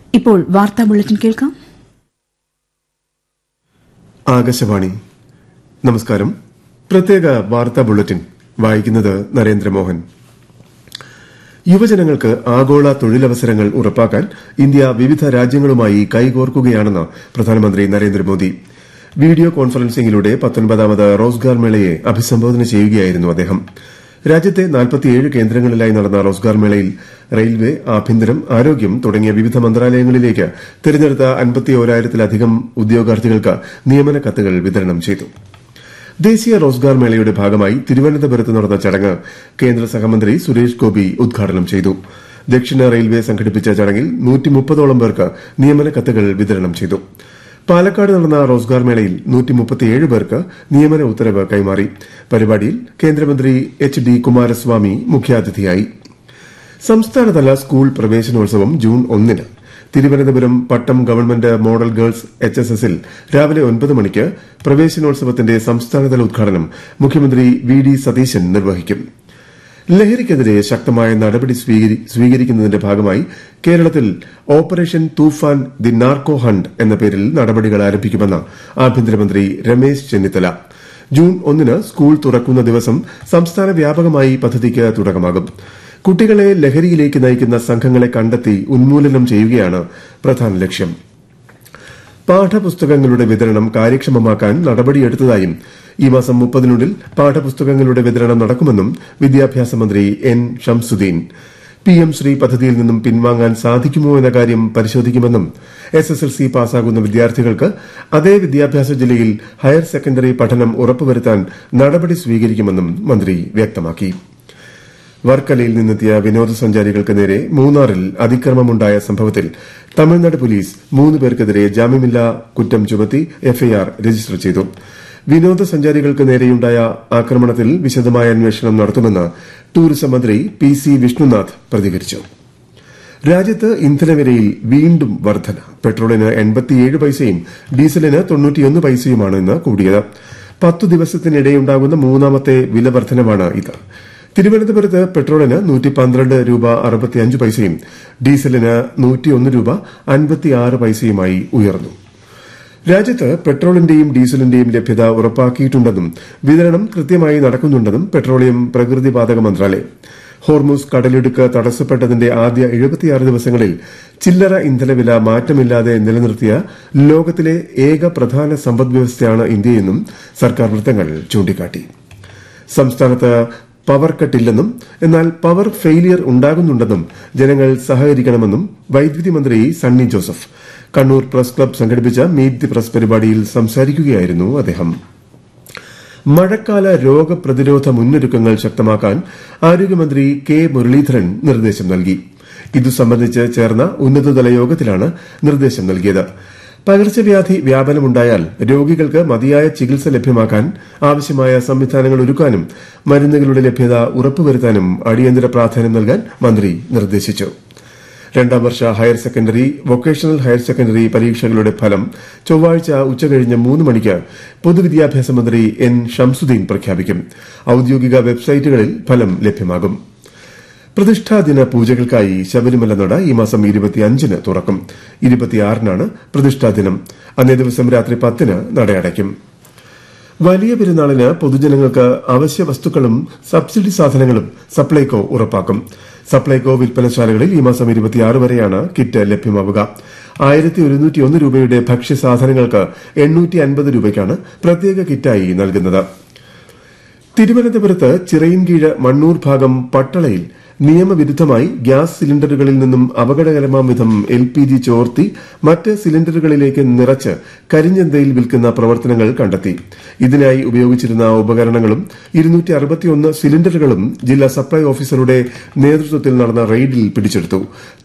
ഇപ്പോൾ വാർത്താ ബുള്ളറ്റിൻ കേൾക്കാം ആകാശവാണി നമസ്കാരം പ്രത്യേക വാർത്താ ബുള്ളറ്റിൻ വായിക്കുന്നത് നരേന്ദ്രമോഹൻ യുവജനങ്ങൾക്ക് ആഗോള തൊഴിലവസരങ്ങൾ ഉറപ്പാക്കാൻ ഇന്ത്യ വിവിധ രാജ്യങ്ങളുമായി കൈകോർക്കുകയാണെന്ന് പ്രധാനമന്ത്രി നരേന്ദ്രമോദി വീഡിയോ കോൺഫറൻസിംഗിലൂടെ പത്തൊൻപതാമത് റോസ്ഗാർ മേളയെ അഭിസംബോധന ചെയ്യുകയായിരുന്നു അദ്ദേഹം രാജ്യത്തെ നാൽപ്പത്തിയേഴ് കേന്ദ്രങ്ങളിലായി നടന്ന റോസ്ഗാർ മേളയിൽ റെയിൽവേ ആഭ്യന്തരം ആരോഗ്യം തുടങ്ങിയ വിവിധ മന്ത്രാലയങ്ങളിലേക്ക് തെരഞ്ഞെടുത്ത അൻപത്തിയോരായിരത്തിലധികം ഉദ്യോഗാർത്ഥികൾക്ക് നിയമന കത്തുകൾ വിതരണം ചെയ്തു ദേശീയ റോസ്ഗാർ മേളയുടെ ഭാഗമായി തിരുവനന്തപുരത്ത് നടന്ന ചടങ്ങ് കേന്ദ്ര സഹമന്ത്രി സുരേഷ് ഗോപി ഉദ്ഘാടനം ചെയ്തു ദക്ഷിണ റെയിൽവേ സംഘടിപ്പിച്ച ചടങ്ങിൽ നൂറ്റിമുപ്പതോളം പേർക്ക് നിയമന കത്തുകൾ വിതരണം ചെയ്തു പാലക്കാട് നടന്ന റോസ്ഗാർ മേളയിൽ നൂറ്റിമുപ്പത്തിയേഴ് പേർക്ക് നിയമന ഉത്തരവ് കൈമാറി പരിപാടിയിൽ കേന്ദ്രമന്ത്രി എച്ച് ഡി കുമാരസ്വാമി മുഖ്യാതിഥിയായി സംസ്ഥാനതല സ്കൂൾ പ്രവേശനോത്സവം ജൂൺ ഒന്നിന് Thiruvananthapuram Pattom government model girls H S എസിൽ രാവിലെ ഒൻപത് മണിക്ക് പ്രവേശനോത്സവത്തിന്റെ സംസ്ഥാനതല ഉദ്ഘാടനം മുഖ്യമന്ത്രി വി ഡി സതീശൻ നിർവഹിക്കും ലഹരിക്കെതിരെ ശക്തമായ നടപടി സ്വീകരിക്കുന്നതിന്റെ ഭാഗമായി കേരളത്തിൽ operation Toofan the narco hunt എന്ന പേരിൽ നടപടികൾ ആരംഭിക്കുമെന്ന് ആഭ്യന്തരമന്ത്രി രമേശ് ചെന്നിത്തല ജൂൺ ഒന്നിന് സ്കൂൾ തുറക്കുന്ന ദിവസം സംസ്ഥാന വ്യാപകമായി പദ്ധതിക്ക് തുടക്കമാകും കുട്ടികളെ ലഹരിയിലേക്ക് നയിക്കുന്ന സംഘങ്ങളെ കണ്ടെത്തി ഉന്മൂലനം ചെയ്യുകയാണ് പ്രധാന ലക്ഷ്യം പാഠപുസ്തകങ്ങളുടെ വിതരണം കാര്യക്ഷമമാക്കാൻ നടപടിയെടുത്തതായും ഈ മാസം മുപ്പതിനുള്ളിൽ പാഠപുസ്തകങ്ങളുടെ വിതരണം നടക്കുമെന്നും വിദ്യാഭ്യാസ മന്ത്രി N Shamsuddin P M Shri പദ്ധതിയിൽ നിന്നും പിൻവാങ്ങാൻ സാധിക്കുമോ എന്ന കാര്യം പരിശോധിക്കുമെന്നും എസ് എസ് എൽ സി പാസ്സാകുന്ന വിദ്യാർത്ഥികൾക്ക് അതേ വിദ്യാഭ്യാസ ജില്ലയിൽ ഹയർ സെക്കൻഡറി പഠനം ഉറപ്പുവരുത്താൻ നടപടി സ്വീകരിക്കുമെന്നും മന്ത്രി വ്യക്തമാക്കി വർക്കലയിൽ നിന്നെത്തിയ വിനോദസഞ്ചാരികൾക്ക് നേരെ മൂന്നാറിൽ അതിക്രമമുണ്ടായ സംഭവത്തിൽ തമിഴ്നാട് പോലീസ് മൂന്ന് പേർക്കെതിരെ ജാമ്യമില്ലാ കുറ്റം ചുമത്തി എഫ്ഐആർ രജിസ്റ്റർ ചെയ്തു വിനോദസഞ്ചാരികൾക്ക് നേരെയുണ്ടായ ആക്രമണത്തിൽ വിശദമായ അന്വേഷണം നടത്തുമെന്ന് ടൂറിസം മന്ത്രി പി സി വിഷ്ണുനാഥ് പ്രതികരിച്ചു രാജ്യത്ത് ഇന്ധനവിലയിൽ വീണ്ടും വർധന പെട്രോളിന് എൺപത്തിയേഴ് പൈസയും ഡീസലിന് തൊണ്ണൂറ്റിയൊന്ന് പൈസയുമാണ് ഇന്ന് കൂടിയത് പത്തു ദിവസത്തിനിടെയുണ്ടാകുന്ന മൂന്നാമത്തെ വില വർധനവാണ് ഇത് തിരുവനന്തപുരത്ത് പെട്രോളിന് നൂറ്റി പന്ത്രണ്ട് രൂപ അറുപത്തിയഞ്ച് പൈസയും ഡീസലിന് നൂറ്റിയൊന്ന് രൂപ അൻപത്തിയാറ് പൈസയുമായി ഉയർന്നു രാജ്യത്ത് പെട്രോളിന്റെയും ഡീസലിന്റെയും ലഭ്യത ഉറപ്പാക്കിയിട്ടുണ്ടെന്നും വിതരണം കൃത്യമായി നടക്കുന്നുണ്ടെന്നും പെട്രോളിയം പ്രകൃതിവാതക മന്ത്രാലയം ഹോർമൂസ് കടലിടുക്ക് തടസ്സപ്പെട്ടതിന്റെ ആദ്യ എഴുപത്തിയാറ് ദിവസങ്ങളിൽ ചില്ലറ ഇന്ധനവില മാറ്റമില്ലാതെ നിലനിർത്തിയ ലോകത്തിലെ ഏക പ്രധാന സമ്പദ്വ്യവസ്ഥയാണ് ഇന്ത്യയെന്നും സർക്കാർ വൃത്തങ്ങൾ ചൂണ്ടിക്കാട്ടി സംസ്ഥാനത്ത് പവർ കട്ടില്ലെന്നും എന്നാൽ പവർ ഫെയിലിയർ ഉണ്ടാകുന്നുണ്ടെന്നും ജനങ്ങൾ സഹകരിക്കണമെന്നും വൈദ്യുതി മന്ത്രി സണ്ണി ജോസഫ് കണ്ണൂർ പ്രസ് ക്ലബ് സംഘടിപ്പിച്ച മീറ്റ് ദി പ്രസ് പരിപാടിയിൽ സംസാരിക്കുകയായിരുന്നു അദ്ദേഹം മഴക്കാല രോഗപ്രതിരോധ മുന്നൊരുക്കങ്ങൾ ശക്തമാക്കാൻ ആരോഗ്യമന്ത്രി കെ മുരളീധരൻ നിർദ്ദേശം നൽകി ഇതു സംബന്ധിച്ച് ചേർന്ന ഉന്നതതല യോഗത്തിലാണ് നിർദ്ദേശം നൽകിയത് പകർച്ചവ്യാധി വ്യാപനമുണ്ടായാൽ രോഗികൾക്ക് മതിയായ ചികിത്സ ലഭ്യമാക്കാൻ ആവശ്യമായ സംവിധാനങ്ങൾ ഒരുക്കാനും മരുന്നുകളുടെ ലഭ്യത ഉറപ്പുവരുത്താനും അടിയന്തര പ്രാധാന്യം നൽകാൻ മന്ത്രി നിർദ്ദേശിച്ചു രണ്ടാം വർഷ higher secondary vocational higher secondary പരീക്ഷകളുടെ ഫലം ചൊവ്വാഴ്ച ഉച്ചകഴിഞ്ഞ് മൂന്ന് മണിക്ക് പൊതുവിദ്യാഭ്യാസ മന്ത്രി എൻ ഷംസുദ്ദീൻ പ്രഖ്യാപിക്കും ഔദ്യോഗിക വെബ്സൈറ്റുകളിൽ ഫലം ലഭ്യമാകും പ്രതിഷ്ഠാദിന പൂജകൾക്കായി ശബരിമല നട ഈ മാസം ഇരുപത്തിയഞ്ചിന് തുറക്കും ഇരുപത്തിയാറിനാണ് പ്രതിഷ്ഠാദിനം അന്നേ ദിവസം രാത്രി പത്തിന് നടയടയ്ക്കും വലിയ പെരുന്നാളിന് പൊതുജനങ്ങൾക്ക് അവശ്യ വസ്തുക്കളും സബ്സിഡി സാധനങ്ങളും സപ്ലൈകോ ഉറപ്പാക്കും സപ്ലൈകോ വിൽപ്പനശാലകളിൽ ഈ മാസം ഇരുപത്തിയാറ് വരെയാണ് കിറ്റ് ലഭ്യമാവുക ആയിരത്തി ഒരുന്നൂറ്റിയൊന്ന് രൂപയുടെ ഭക്ഷ്യസാധനങ്ങൾക്ക് എണ്ണൂറ്റി അൻപത് രൂപയ്ക്കാണ് പ്രത്യേക കിറ്റായി നൽകുന്നത് തിരുവനന്തപുരത്ത് ചിറയിൻകീഴ് മണ്ണൂർ ഭാഗം പട്ടളയിൽ നിയമവിരുദ്ധമായി ഗ്യാസ് സിലിണ്ടറുകളിൽ നിന്നും അപകടകരമാം വിധം എൽ പി ജി ചോർത്തി മറ്റ് സിലിണ്ടറുകളിലേക്ക് നിറച്ച് കരിഞ്ചന്തയിൽ വിൽക്കുന്ന പ്രവർത്തനങ്ങൾ കണ്ടെത്തി ഇതിനായി ഉപയോഗിച്ചിരുന്ന ഉപകരണങ്ങളും സിലിണ്ടറുകളും ജില്ലാ സപ്ലൈ ഓഫീസറുടെ നേതൃത്വത്തിൽ നടന്ന റെയ്ഡിൽ പിടിച്ചെടുത്തു